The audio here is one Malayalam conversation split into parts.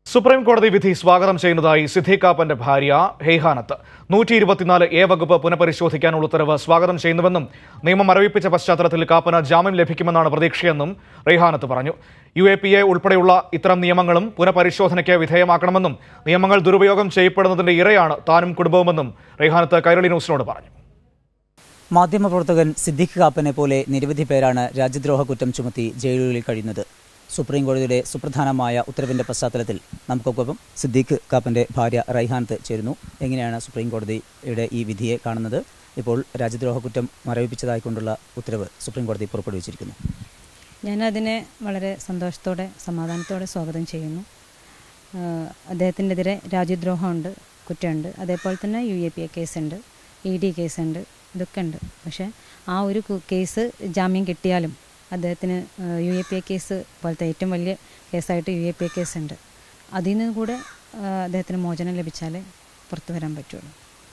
സുപ്രീം കോടതി വിധി സ്വാഗതം ചെയ്യുന്നതായി സിദ്ദീഖാപ്പന്റെ ഭാര്യ ഹെയ്ഹാനത്ത് നൂറ്റി ഇരുപത്തിനാല് എ വകുപ്പ് പുനഃപരിശോധിക്കാനുള്ള ഉത്തരവ് സ്വാഗതം ചെയ്യുന്നുവെന്നും നിയമം മരവിപ്പിച്ച പശ്ചാത്തലത്തിൽ കാപ്പന് ജാമ്യം ലഭിക്കുമെന്നാണ് പ്രതീക്ഷയെന്നും റെയ്ഹാനത്ത് പറഞ്ഞു യു എ പി എ ഉൾപ്പെടെയുള്ള ഇത്തരം നിയമങ്ങളും പുനഃപരിശോധനയ്ക്ക് വിധേയമാക്കണമെന്നും നിയമങ്ങൾ ദുരുപയോഗം ചെയ്യപ്പെടുന്നതിന്റെ ഇരയാണ് താനും കുടുംബവുമെന്നും റെയ്ഹാനത്ത് കൈരളി ന്യൂസിനോട് പറഞ്ഞു മാധ്യമപ്രവർത്തകൻ സിദ്ദിഖ് കാപ്പനെ പോലെ നിരവധി പേരാണ് രാജ്യദ്രോഹ കുറ്റം ചുമത്തി ജയിലുകളിൽ കഴിയുന്നത് സുപ്രീം കോടതിയുടെ സുപ്രധാനമായ ഉത്തരവിന്റെ പശ്ചാത്തലത്തിൽ നമുക്കൊപ്പം സിദ്ദിഖ് കാപ്പന്റെ ഭാര്യ റൈഹാനത്ത് ചേരുന്നു എങ്ങനെയാണ് സുപ്രീം കോടതിയുടെ ഈ വിധിയെ കാണുന്നത് ഇപ്പോൾ രാജ്യദ്രോഹ കുറ്റം മരവിപ്പിച്ചതായിക്കൊണ്ടുള്ള ഉത്തരവ് സുപ്രീം കോടതി പുറപ്പെടുവിച്ചിരിക്കുന്നു ഞാനതിനെ വളരെ സന്തോഷത്തോടെ സമാധാനത്തോടെ സ്വാഗതം ചെയ്യുന്നു ആഹ് അദ്ദേഹത്തിനെതിരെ രാജ്യദ്രോഹമുണ്ട് കുറ്റമുണ്ട് അതേപോലെ തന്നെ യു എ പി എ കേസുണ്ട് ഇ ഡി കേസുണ്ട് ഇതൊക്കെ ഉണ്ട് പക്ഷേ ആ ഒരു കു- കേസ് ജാമ്യം കിട്ടിയാലും അദ്ദേഹത്തിന് U A P A case പോലത്തെ ഏറ്റവും വലിയ കേസായിട്ട് യു എ പി എ കേസുണ്ട് അതിൽ നിന്ന് കൂടെ ആഹ് അദ്ദേഹത്തിന് മോചനം ലഭിച്ചാലേ പുറത്തു വരാൻ പറ്റുള്ളൂ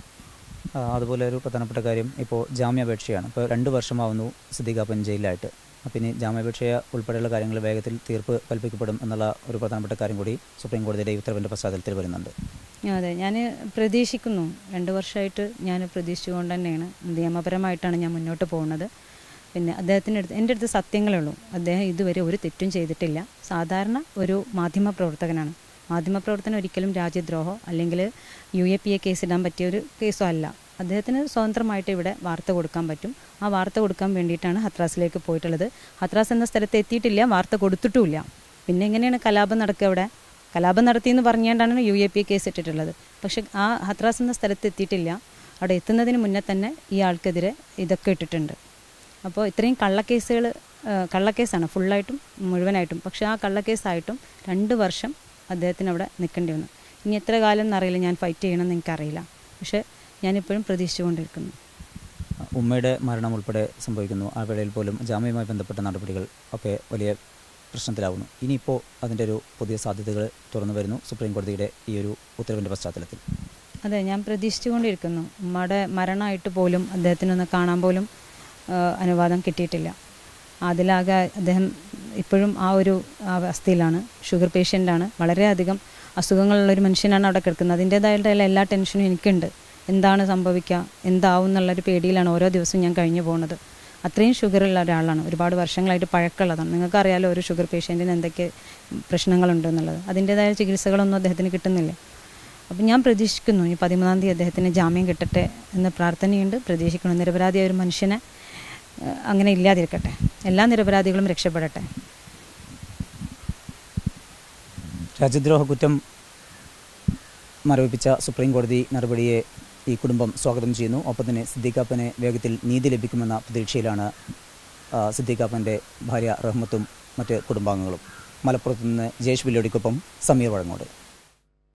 ആ, അതുപോലെ ഒരു പ്രധാനപ്പെട്ട കാര്യം ഇപ്പോൾ ജാമ്യാപേക്ഷയാണ് ഇപ്പോൾ രണ്ട് വർഷമാവുന്നു സിദ്ദിഖ് കാപ്പൻ ജയിലിലായിട്ട് അപ്പം ഇനി ജാമ്യാപേക്ഷയ ഉൾപ്പെടെയുള്ള കാര്യങ്ങൾ വേഗത്തിൽ തീർപ്പ് കൽപ്പിക്കപ്പെടും എന്നുള്ള ഒരു പ്രധാനപ്പെട്ട കാര്യം കൂടി സുപ്രീം കോടതിയുടെ ഈ ഉത്തരവിൻ്റെ പശ്ചാത്തലത്തിൽ വരുന്നുണ്ട് അതെ ഞാൻ പ്രതീക്ഷിക്കുന്നു രണ്ട് വർഷമായിട്ട് ഞാൻ പ്രതീക്ഷിച്ചുകൊണ്ട് തന്നെയാണ് നിയമപരമായിട്ടാണ് ഞാൻ മുന്നോട്ട് പോകുന്നത് പിന്നെ അദ്ദേഹത്തിൻ്റെ അടുത്ത് എൻ്റെ അടുത്ത് സത്യങ്ങളേ ഉള്ളൂ അദ്ദേഹം ഇതുവരെ ഒരു തെറ്റും ചെയ്തിട്ടില്ല സാധാരണ ഒരു മാധ്യമ പ്രവർത്തകനാണ് മാധ്യമ പ്രവർത്തനം ഒരിക്കലും രാജ്യദ്രോഹോ അല്ലെങ്കിൽ U A P A case ഇടാൻ പറ്റിയ ഒരു കേസോ അല്ല അദ്ദേഹത്തിന് സ്വതന്ത്രമായിട്ട് ഇവിടെ വാർത്ത കൊടുക്കാൻ പറ്റും ആ വാർത്ത കൊടുക്കാൻ വേണ്ടിയിട്ടാണ് ഹത്രാസിലേക്ക് പോയിട്ടുള്ളത് ഹത്രാസ് എന്ന സ്ഥലത്ത് എത്തിയിട്ടില്ല വാർത്ത കൊടുത്തിട്ടുമില്ല പിന്നെ എങ്ങനെയാണ് കലാപം നടക്കുക അവിടെ കലാപം നടത്തിയെന്ന് പറഞ്ഞുകൊണ്ടാണ് യു എ പി കേസ് ഇട്ടിട്ടുള്ളത് പക്ഷെ ആ ഹത്രാസ് എന്ന സ്ഥലത്ത് എത്തിയിട്ടില്ല അവിടെ എത്തുന്നതിന് മുന്നേ തന്നെ ഈ ആൾക്കെതിരെ ഇതൊക്കെ ഇട്ടിട്ടുണ്ട് അപ്പോൾ ഇത്രയും കള്ളക്കേസുകൾ കള്ളക്കേസാണ് ഫുള്ളായിട്ടും മുഴുവനായിട്ടും പക്ഷേ ആ കള്ളക്കേസായിട്ടും രണ്ട് വർഷം അദ്ദേഹത്തിന് അവിടെ നിൽക്കേണ്ടി വന്നു ഇനി എത്ര കാലം എന്നറിയില്ല ഞാൻ ഫൈറ്റ് ചെയ്യണമെന്ന് എനിക്കറിയില്ല പക്ഷേ ഞാനിപ്പോഴും പ്രതീക്ഷിച്ചുകൊണ്ടിരിക്കുന്നു ഉമ്മയുടെ മരണം ഉൾപ്പെടെ സംഭവിക്കുന്നു ആ വേളയിൽ പോലും ജാമ്യവുമായി ബന്ധപ്പെട്ട നടപടികൾ ഒക്കെ വലിയ പ്രശ്നത്തിലാവുന്നു ഇനിയിപ്പോൾ അതിൻ്റെ ഒരു പുതിയ സാധ്യതകൾ തുറന്നു വരുന്നു സുപ്രീം കോടതിയുടെ ഈ ഒരു ഉത്തരവിൻ്റെ പശ്ചാത്തലത്തിൽ അതെ ഞാൻ പ്രതീക്ഷിച്ചുകൊണ്ടിരിക്കുന്നു ഉമ്മയുടെ മരണമായിട്ട് പോലും അദ്ദേഹത്തിനൊന്ന് കാണാൻ പോലും ആ, അനുവാദം കിട്ടിയിട്ടില്ല അതിലാകെ അദ്ദേഹം ഇപ്പോഴും ആ ഒരു അവസ്ഥയിലാണ് ഷുഗർ പേഷ്യൻ്റാണ് വളരെയധികം അസുഖങ്ങളുള്ളൊരു മനുഷ്യനാണ് അവിടെ കിടക്കുന്നത് അതിൻ്റേതായിട്ടുള്ള എല്ലാ ടെൻഷനും എനിക്കുണ്ട് എന്താണ് സംഭവിക്കുക എന്താവും എന്നുള്ളൊരു പേടിയിലാണ് ഓരോ ദിവസവും ഞാൻ കഴിഞ്ഞു പോകുന്നത് അത്രയും ഷുഗറുള്ള ഒരാളാണ് ഒരുപാട് വർഷങ്ങളായിട്ട് പഴക്കമുള്ളതാണ് നിങ്ങൾക്കറിയാലോ ഒരു ഷുഗർ പേഷ്യൻറ്റിന് എന്തൊക്കെ പ്രശ്നങ്ങളുണ്ട് എന്നുള്ളത് അതിൻ്റേതായ ചികിത്സകളൊന്നും അദ്ദേഹത്തിന് കിട്ടുന്നില്ല അപ്പം ഞാൻ പ്രതീക്ഷിക്കുന്നു ഈ പതിമൂന്നാം തീയതി അദ്ദേഹത്തിന് ജാമ്യം കിട്ടട്ടെ എന്ന് പ്രാർത്ഥനയുണ്ട് പ്രതീക്ഷിക്കുന്നു നിരപരാധിയായ ഒരു മനുഷ്യനെ ഏഹ്, അങ്ങനെ ഇല്ലാതിരിക്കട്ടെ എല്ലാ നിരപരാധികളും രക്ഷപ്പെടട്ടെ രാജ്യദ്രോഹ കുറ്റം മരവിപ്പിച്ച സുപ്രീം കോടതി നടപടിയെ ഈ കുടുംബം സ്വാഗതം ചെയ്യുന്നു ഒപ്പം തന്നെ സിദ്ദീഖാപ്പന് വേഗത്തിൽ നീതി ലഭിക്കുമെന്ന പ്രതീക്ഷയിലാണ് ആ, സിദ്ദീഖാപ്പൻ്റെ ഭാര്യ റഹ്മത്തും മറ്റ് കുടുംബാംഗങ്ങളും മലപ്പുറത്ത് നിന്ന് ജയേഷ് വില്ലോടിക്കൊപ്പം സമീർ വഴങ്ങോട്